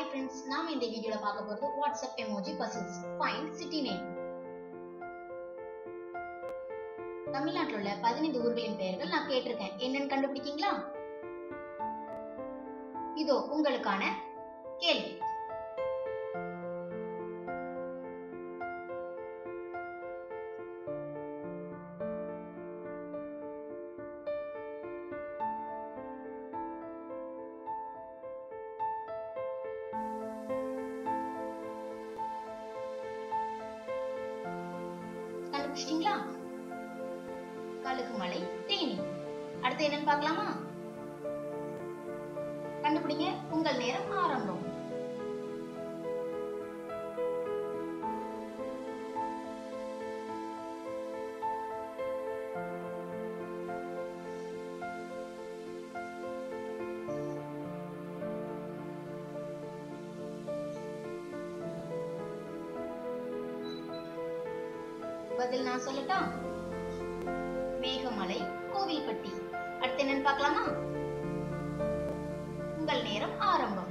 hi friends நாம இந்த வீடியோல பார்க்க போறது WhatsApp emoji puzzles find city name தமிழ்நாட்டில் உள்ள பதினைந்து ஊர்களின் பெயர்கள் நான் கேட்டிருக்கேன் என்னன்னு கண்டுபிடிக்கீங்களா இதோ உங்களுக்கான கேள்வி கண்டுபிடிச்சிட்டீங்களா கழுகுமலை தேனி அடுத்து என்னன்னு பார்க்கலாமா கண்டுபிடிங்க உங்கள் நேரம் ஆரம்பம் பதில் நான் சொல்லட்டா மேகமலை கோவில்பட்டி அடுத்து என்னன்னு பார்க்கலாமா உங்கள் நேரம் ஆரம்பம்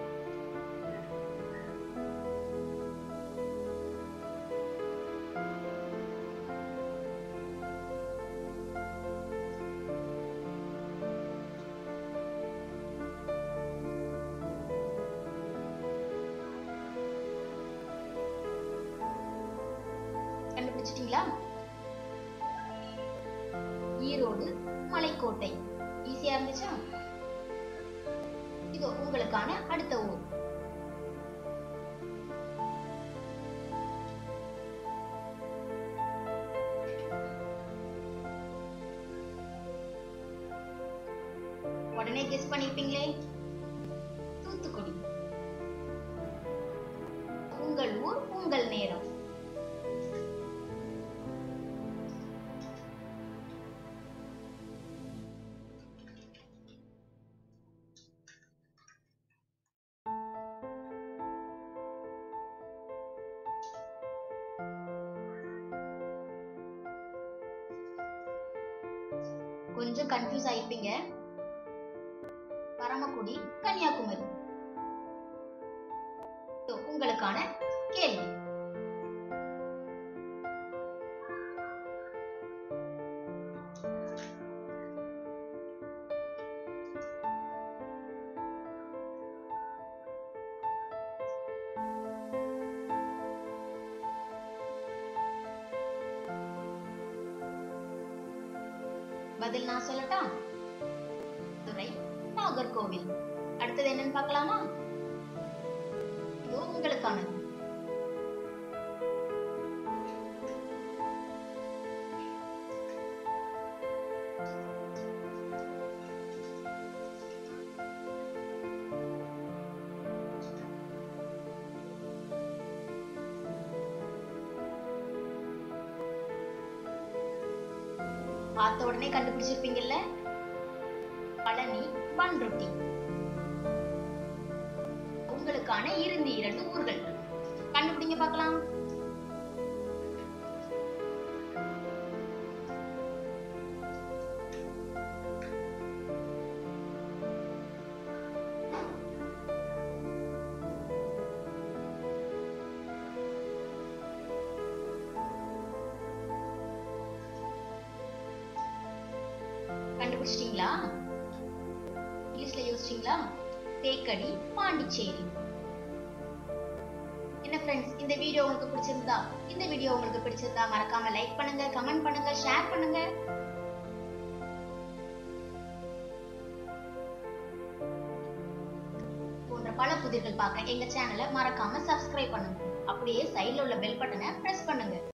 கண்டுபிடிச்சிட்டீங்களா ஈரோடு மலைக்கோட்டை ஈஸியா இருந்துச்சா இதோ உங்களுக்கான அடுத்த ஊர் உடனே கெஸ் பண்ணிருப்பீங்களே தூத்துக்குடி உங்கள் ஊர் உங்கள் நேரம் கொஞ்சம் கன்ஃபியூஸ் ஆயிருப்பீங்க பரமக்குடி கன்னியாகுமரி இதோ உங்களுக்கான கேள்வி பதில் நான் சொல்லட்டா துறை நாகர்கோவில் அடுத்தது என்னன்னு பார்க்கலாமா இதோ உங்களுக்கானது பார்த்த உடனே கண்டுபிடிச்சிருப்பீங்கல்ல பழனி பன்ருட்டி உங்களுக்கான இறுதி இரண்டு ஊர்கள் கண்டுபிடிங்க பார்க்கலாம் கண்டுபிடிச்சிட்டீங்களா இங்கிலீஷ்ல யோசிச்சிங்களா தேக்கடி பாண்டிச்சேரி என்ன ஃப்ரெண்ட்ஸ் இந்த வீடியோ உங்களுக்கு பிடிச்சிருந்தா இந்த வீடியோ உங்களுக்கு பிடிச்சிருந்தா மறக்காம லைக் பண்ணுங்க கமெண்ட் பண்ணுங்க ஷேர் பண்ணுங்க போன்ற பல புதிர்கள் பார்க்க எங்க சேனலை மறக்காம சப்ஸ்கிரைப் பண்ணுங்க அப்படியே சைடுல உள்ள பெல் பட்டனை பிரஸ் பண்ணுங்க